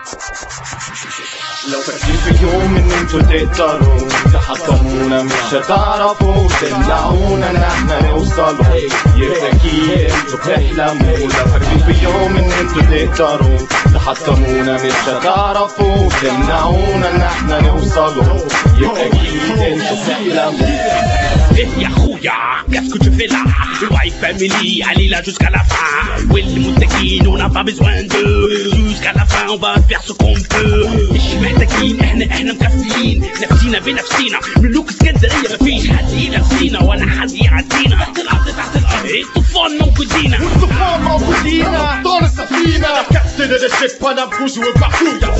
لو فاكرين في يوم ان انتوا تقدروا تحطمونا مش هتعرفوا تمنعونا ان احنا نوصلوا يبقى اكيد انتوا بتحلموا لو فاكرين في يوم ان انتوا تقدروا تحطمونا مش هتعرفوا تمنعونا ان احنا نوصلوا يبقى اكيد انتوا بتحلموا Eh yahouya, qu'est-ce que tu fais là Wife family, allez là jusqu'à la fin Oui les moutaquines, on n'a pas besoin d'eux Jusqu'à la fin on va faire ce qu'on peut مش محتاجين احنا احنا مكفيين نفسينا بنفسينا ملوك اسكندرية مفيش حد ينافسينا ولا حد يعدينا تحت الارض تحت الارض الطوفان موجودين الطوفان موجودين ابطال السفينة كابتن الشيب انا بوجه وبحكويا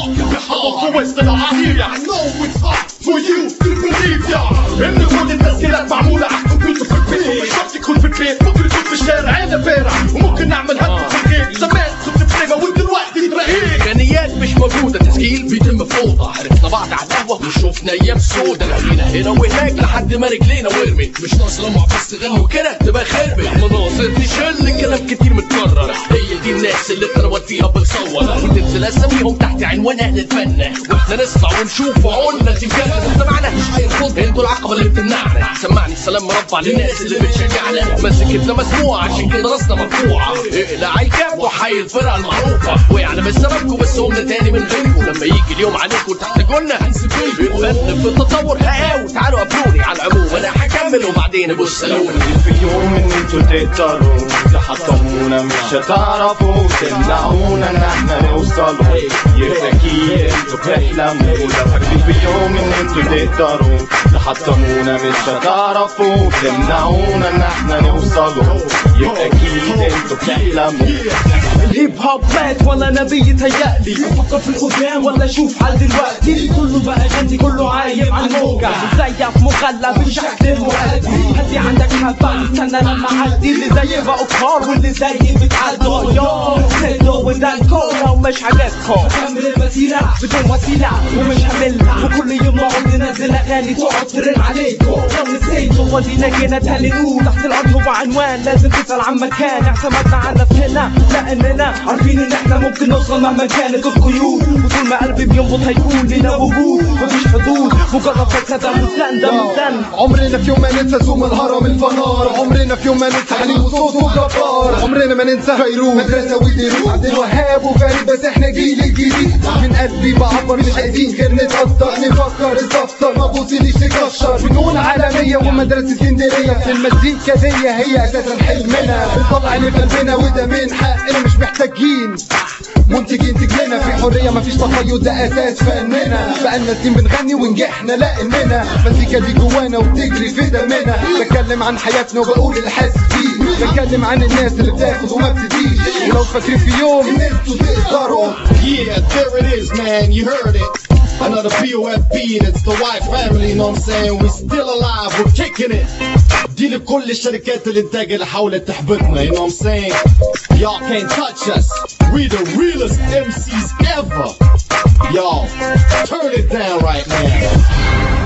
بحضر في وسط العصير I know it's hard for you to believe يا ان كل التسجيلات معمولة على الكمبيوتر في البيت مش شرط يكون في البيت ممكن يكون في الشارع انا بارع وممكن نعمل هدف في البيت زمان كنت بريمة ودلوقتي ترهيب امكانيات مش موجوده تسجيل بيتم فوضى عرفنا بعض على القهوه وشوفنا ايام سودا لقينا هنا وهناك لحد ما رجلينا ورمت مش ناقص لما بس تغنوا كده تبقى خربت مناظر تشل كلام كتير متكرر هي دي الناس اللي اتروت فيها بنصور وننزل اساميهم تحت عنوان اهل الفن واحنا نسمع ونشوف وعقولنا تتجنن ما معناش هيرفض انتوا العقبه اللي بتمنعنا سمعني سلام مربع للناس اللي بتشجعنا مسكتنا مسموعه عشان كده راسنا مرفوعه اقلع الكاب وحي الفرقه المعروفه وقعنا من سببكم بس قمنا تاني من غيركم لما يجي اليوم عليكم تحت جولنا هنسيب الفن في التطور هقاوي تعالوا قابلوني على العموم انا هكمل وبعدين بص لوني في يوم ان انتوا تقدروا تحطمونا مش هتعرفوا تمنعونا ان احنا نوصلوا يبقى اكيد انتوا بتحلموا لو فاكرين في يوم ان انتوا تقدروا تحطمونا مش هتعرفوا تمنعونا ان احنا نوصلوا يبقى اكيد انتوا بتحلموا الهيب هوب مات ولا نبي يتهيألي بفكر في القدام ولا اشوف حال دلوقتي كله بقى غني كله عايم على الموجة مزيف مغلى بالشكل المؤدي هدي عندك هبة استنى لما اعدي اللي زي بقوا كار واللي زيي بتعدوا يا سيدو وده الكورة ومش حاجاتكم هكمل المسيرة بدون وسيلة ومش هملها وكل يوم نقعد ننزل اغاني تقعد ترن عليكم لو نسيتوا ودينا جينا تاني نقول تحت الارض هو عنوان لازم تسأل عن مكان اعتمدنا على نفسنا لاننا عارفين ان احنا ممكن نوصل مهما كانت القيود وطول ما قلبي بينبض هيكون لنا وجود مفيش حدود مجرد فلسفه مستن ده مستن عمرنا في يوم ما ننسى زوم الهرم الفنار عمرنا في يوم ما ننسى حنين وصوته جبار عمرنا ما ننسى فيروز مدرسة ودروس عبد الوهاب وفريد بس احنا جيل الجديد من قلبي بعبر مش عايزين غير نتأثر نفكر نستفسر ما بوصليش نكشر فنون عالمية ومدرسة اسكندرية في المزيكا دي هي اساسا حلمنا بنطلع اللي في قلبنا وده من حقنا مش محتاجين منتجين تجلنا في حرية مفيش تقيد ده اساس فننا بقالنا سنين بنغني ونجحنا لاننا مزيكا دي جوانا وبتجري في دمنا بتكلم عن حياتنا وبقول اللي حاسس بيه بتكلم عن الناس اللي بتاخد وما بتديش ولو فاكرين في يوم ان انتوا تقدروا Yeah, there it is, man. You heard it. Another POFB, that's the white family, you know what I'm saying? We still alive, we're kicking it. دي لكل الشركات الانتاج اللي حاولت تحبطنا, you know what I'm saying? Y'all can't touch us. We the realest MCs ever. Y'all, turn it down right now.